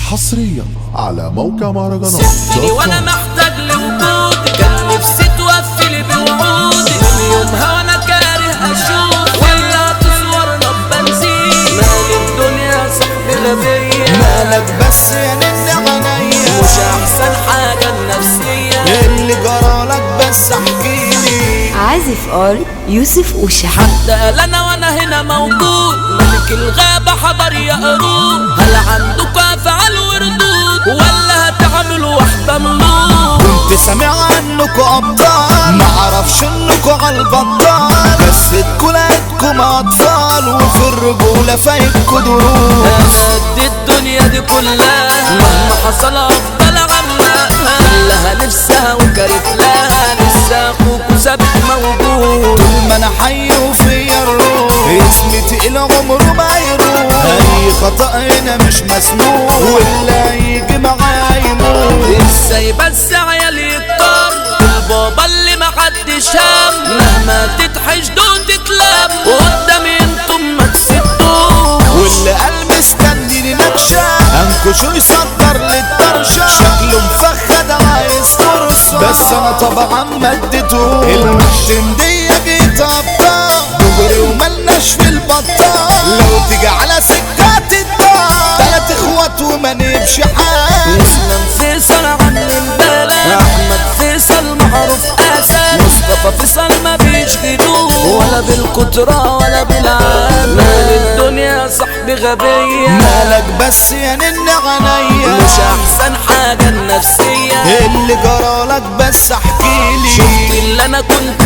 حصريا على موقع مهرجانات سبتني وانا محتاج لوجودي كان نفسي توفي بوعودي من يومها وانا كاره اشوف ولا تصورنا ببنزين مال الدنيا صاحبي غبية مالك بس يا نن عينيا مش احسن حاجة النفسية اللي جرالك بس احكيلي عازف ار يوسف وشحات حد قال انا وانا هنا موجود ملك الغابة حضر يا قرود هل عندكم افعال وردود ولا هتعملوا واحدة ملوك كنت سامع عنكم ابطال معرفش انكم عالبطال بس اتكلتكم اطفال وفي الرجولة فايتكوا دروس انا قد الدنيا دي كلها مهما حصل افضل عمها كلها نفسها وكرف لها لسه اخوك وثابت موجود طول ما انا حي وفيا الروح اسمي تقيل عمره ما يروح اي خطأ هنا مش مسموح واللي هيجي معايا يموت ازاي بس عيالي يكتر البابا اللي محدش هم مهما تتحشدوا تتلم قدامي انتم ما تسدوش واللي قلب مستنيني نكشة انكشوا يصدر للطرشة شكله مفخد عايز فرصة بس انا طبعا ما اديتوش المشتم دي جيت ابطال دغري وملناش في البطال لو تيجي على سكات الدار تلات اخوات وما نمشي حال اسلام فيصل عن البلد احمد فيصل معروف اسد مصطفى فيصل ما بيشغلوه ولا بالكترة ولا بالعال مال الدنيا صاحبي غبية مالك بس يا نن عينيا مش احسن حاجة النفسية اللي جرالك بس احكيلي شفت اللي انا كنت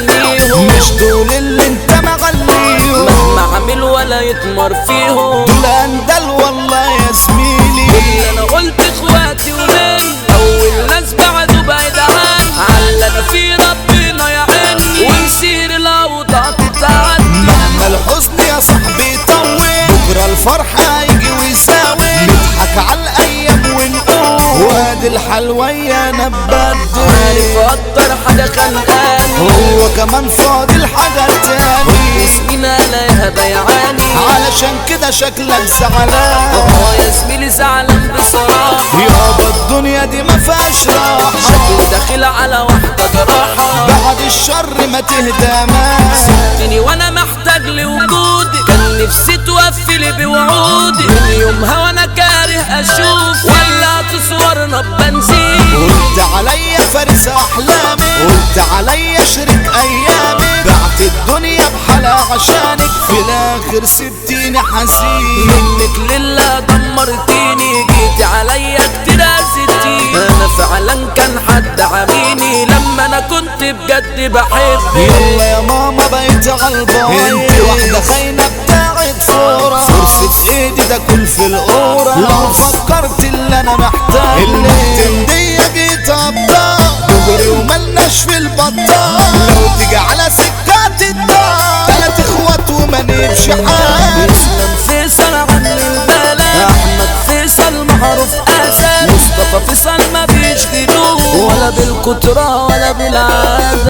منيهم مش دول اللي انت مغليهم مهما عمل ولا يتمر فيهم دول اندل والله يا زميلي اللي انا قلت اخواتي وليه اول ناس بعدوا بعيد عني على انا في ربنا يعيني ونسير الاوضاع تتعدي مهما الحزن يا صاحبي يطول بكره الفرح هيجي ويساوي نضحك على الايام ونقول وادي الحلوية انا ببدل عارف اكتر حاجه خانقاني هو كمان فاضل حاجة تاني اسمي الاقيها بيعاني علشان كده شكلك زعلان اه يا زميلي زعلان بصراحه يابا الدنيا دي ما فيهاش راحة شكلي داخل على واحده جراحه بعد الشر ما تهدى ما سبتني وانا محتاج لوجودي كان نفسي توفي لي بوعودي من يومها وانا كاره اشوف ولا تصورنا ببنزين قلت عليا فارس احلامي قلت عليا شريك ايامي بعت الدنيا بحالها عشانك في الاخر سبتيني حزين منك لله دمرتيني جيتي عليا كتير ستين انا فعلا كان حد عاميني لما انا كنت بجد بحبك يلا يا ماما بقيت عالباي انت واحدة خاينة بتاعت فورة فرصة ايدي ده كل في القورة لو فكرت اللي انا محتاج اللي دي جيت ابطال دغري وملناش في البطال لو تيجي على سكات الدار تلات اخوات وما نمشي حال اسلام فيصل عن البلد احمد فيصل معروف اسد مصطفى فيصل ما بيشغلوه ولا بالكترة ولا بالعادة